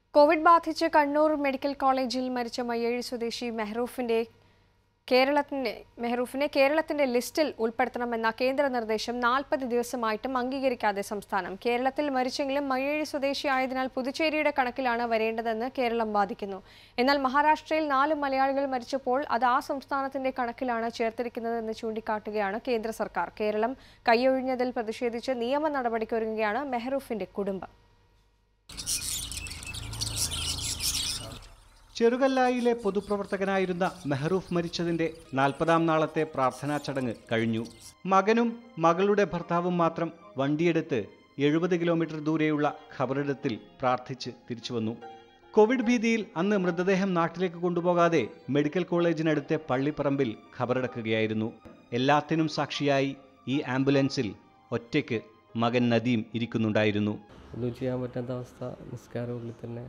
Covid ബാധിച്ച് Kannur medical കോളേജിൽ മരിച്ച മയ്യഴി സ്വദേശി മെഹ്റൂഫിന്റെ കേരളത്തിന്റെ മെഹ്റൂഫിനെ കേരളത്തിന്റെ ലിസ്റ്റിൽ ഉൾപ്പെടുത്തണമെന്ന കേന്ദ്ര നിർദ്ദേശം നാൽപ്പത് ദിവസമായിട്ടും അംഗീകരിക്കാതെ സംസ്ഥാനം കേരളത്തിൽ മരിച്ചെങ്കിലും മയ്യഴി സ്വദേശിയായതിനാൽ പുതുച്ചേരിയുടെ കണക്കിലാണ് വരേണ്ടതെന്ന് കേരളം വാദിക്കുന്നു എന്നാൽ മഹാരാഷ്ട്രയിൽ നാല് മലയാളികൾ മരിച്ചപ്പോൾ അത് ആ സംസ്ഥാനത്തിന്റെ കണക്കിലാണ് ചേർത്തിരിക്കുന്നതെന്ന് ചൂണ്ടിക്കാട്ടുകയാണ് കേന്ദ്ര സർക്കാർ കേരളം കൈയൊഴിഞ്ഞതിൽ പ്രതിഷേധിച്ച് നിയമ നടപടിക്കൊരുങ്ങുകയാണ് മെഹ്റൂഫിന്റെ കുടുംബം ചെറുകല്ലായിലെ പൊതുപ്രവർത്തകനായിരുന്ന മെഹറൂഫ് മരിച്ചതിന്റെ നാൽപ്പതാം നാളത്തെ പ്രാർത്ഥനാ ചടങ്ങ് കഴിഞ്ഞു മകനും മകളുടെ ഭർത്താവും മാത്രം വണ്ടിയെടുത്ത് എഴുപത് കിലോമീറ്റർ ദൂരെയുള്ള ഖബറിടത്തിൽ പ്രാർത്ഥിച്ച് തിരിച്ചുവന്നു കോവിഡ് ഭീതിയിൽ അന്ന് മൃതദേഹം നാട്ടിലേക്ക് കൊണ്ടുപോകാതെ മെഡിക്കൽ കോളേജിനടുത്തെ പള്ളിപ്പറമ്പിൽ ഖബറടക്കുകയായിരുന്നു എല്ലാത്തിനും സാക്ഷിയായി ഈ ആംബുലൻസിൽ ഒറ്റയ്ക്ക് മകൻ നദീം ഇരിക്കുന്നുണ്ടായിരുന്നു ഒന്നും ചെയ്യാൻ പറ്റാത്ത അവസ്ഥ നിസ്കാരം ഉള്ളിൽ തന്നെ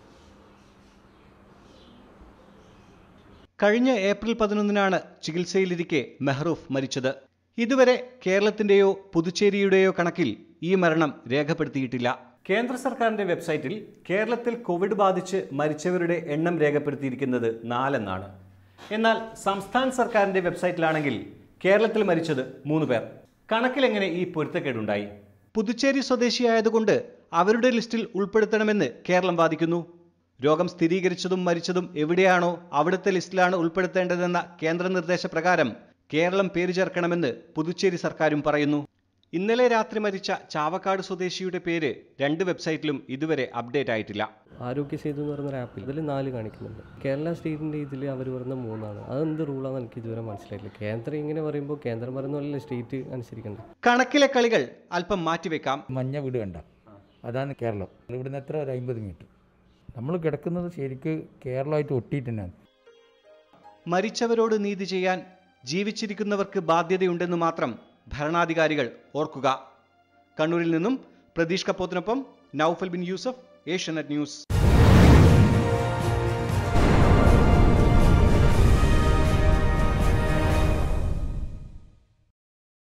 കഴിഞ്ഞ ഏപ്രിൽ പതിനൊന്നിനാണ് ചികിത്സയിലിരിക്കെ മെഹ്റൂഫ് മരിച്ചത് ഇതുവരെ കേരളത്തിന്റെയോ പുതുച്ചേരിയുടെയോ കണക്കിൽ ഈ മരണം രേഖപ്പെടുത്തിയിട്ടില്ല കേന്ദ്ര സർക്കാരിന്റെ വെബ്സൈറ്റിൽ കേരളത്തിൽ കോവിഡ് ബാധിച്ച് മരിച്ചവരുടെ എണ്ണം രേഖപ്പെടുത്തിയിരിക്കുന്നത് നാലെന്നാണ് എന്നാൽ സംസ്ഥാന സർക്കാരിന്റെ വെബ്സൈറ്റിലാണെങ്കിൽ കേരളത്തിൽ മരിച്ചത് മൂന്ന് പേർ കണക്കിലെങ്ങനെ ഈ പൊരുത്തക്കേടുണ്ടായി പുതുച്ചേരി സ്വദേശിയായതുകൊണ്ട് അവരുടെ ലിസ്റ്റിൽ ഉൾപ്പെടുത്തണമെന്ന് കേരളം വാദിക്കുന്നു രോഗം സ്ഥിരീകരിച്ചതും മരിച്ചതും എവിടെയാണോ അവിടുത്തെ ലിസ്റ്റിലാണ് ഉൾപ്പെടുത്തേണ്ടതെന്ന കേന്ദ്ര നിർദ്ദേശപ്രകാരം കേരളം പേര് ചേർക്കണമെന്ന് പുതുച്ചേരി സർക്കാരും പറയുന്നു ഇന്നലെ രാത്രി മരിച്ച ചാവക്കാട് സ്വദേശിയുടെ പേര് രണ്ട് വെബ്സൈറ്റിലും ഇതുവരെ അപ്ഡേറ്റ് ആയിട്ടില്ല ആരോഗ്യ സേതു എന്ന് പറയുന്ന ആപ്പിൽ ഇതിൽ നാല് കാണിക്കുന്നുണ്ട് കേരള സ്റ്റേറ്റിൻ്റെ ഇതിൽ അവർ പറയുന്ന മൂന്നാണ് അതെന്ത് റൂളാണെന്ന് എനിക്ക് ഇതുവരെ മനസ്സിലായില്ല കേന്ദ്രം ഇങ്ങനെ പറയുമ്പോൾ കേന്ദ്രം പറയുന്ന പോലെ സ്റ്റേറ്റ് അനുസരിക്കണ്ടേ കണക്കിലെ കളികൾ അല്പം മാറ്റിവെക്കാം മഞ്ഞ വീട് കണ്ട അതാണ് കേരളം ഇവിടുന്ന് എത്ര ഒരു അമ്പത് മീറ്റർ നമ്മൾ കിടക്കുന്നത് ശരിക്ക് കേരളമായിട്ട് ഒട്ടിയിട്ട് തന്നെയാണ് മരിച്ചവരോട് നീതി ചെയ്യാൻ ജീവിച്ചിരിക്കുന്നവർക്ക് ബാധ്യതയുണ്ടെന്ന് മാത്രം ഭരണാധികാരികൾ ഓർക്കുക കണ്ണൂരിൽ നിന്നും പ്രതീഷ് കപ്പോത്തിനൊപ്പം നൌഫൽ ബിൻ യൂസഫ് ഏഷ്യനെറ്റ് ന്യൂസ്